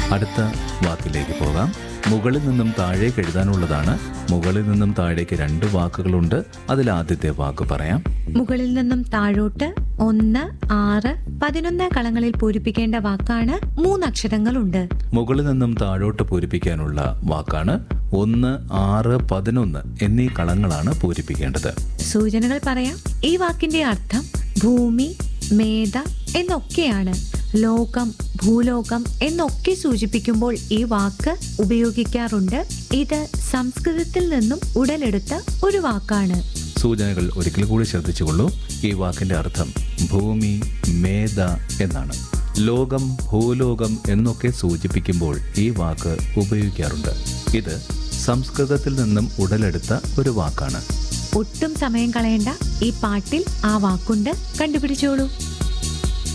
അടുത്ത വാക്കിലേക്ക് പോകാം മുകളിൽ നിന്നും താഴേക്ക് എഴുതാനുള്ളതാണ് മുകളിൽ നിന്നും താഴേക്ക് രണ്ട് വാക്കുകളുണ്ട് അതിൽ ആദ്യത്തെ വാക്ക് പറയാം മുകളിൽ നിന്നും താഴോട്ട് ഒന്ന് ആറ് പതിനൊന്ന് കളങ്ങളിൽ പൂരിപ്പിക്കേണ്ട വാക്കാണ് മൂന്നക്ഷരങ്ങളുണ്ട് മുകളിൽ നിന്നും താഴോട്ട് പൂരിപ്പിക്കാനുള്ള വാക്കാണ് ഒന്ന് ആറ് പതിനൊന്ന് എന്നീ കളങ്ങളാണ് പൂരിപ്പിക്കേണ്ടത് സൂചനകൾ പറയാം ഈ വാക്കിന്റെ അർത്ഥം ഭൂമി മേധ എന്നൊക്കെയാണ് ലോകം ഭൂലോകം എന്നൊക്കെ സൂചിപ്പിക്കുമ്പോൾ ഈ വാക്ക് ഉപയോഗിക്കാറുണ്ട് ഇത് സംസ്കൃതത്തിൽ നിന്നും ഉടലെടുത്ത ഒരു വാക്കാണ് സൂചനകൾ ഒരിക്കൽ കൂടി ശ്രദ്ധിച്ചുകൊള്ളൂ ഈ വാക്കിന്റെ അർത്ഥം ഭൂമി മേധ എന്നാണ് ലോകം ഭൂലോകം എന്നൊക്കെ സൂചിപ്പിക്കുമ്പോൾ ഈ വാക്ക് ഉപയോഗിക്കാറുണ്ട് ഇത് സംസ്കൃതത്തിൽ നിന്നും ഉടലെടുത്ത ഒരു വാക്കാണ് ഒട്ടും സമയം കളയേണ്ട ഈ പാട്ടിൽ ആ വാക്കുണ്ട് കണ്ടുപിടിച്ചോളൂ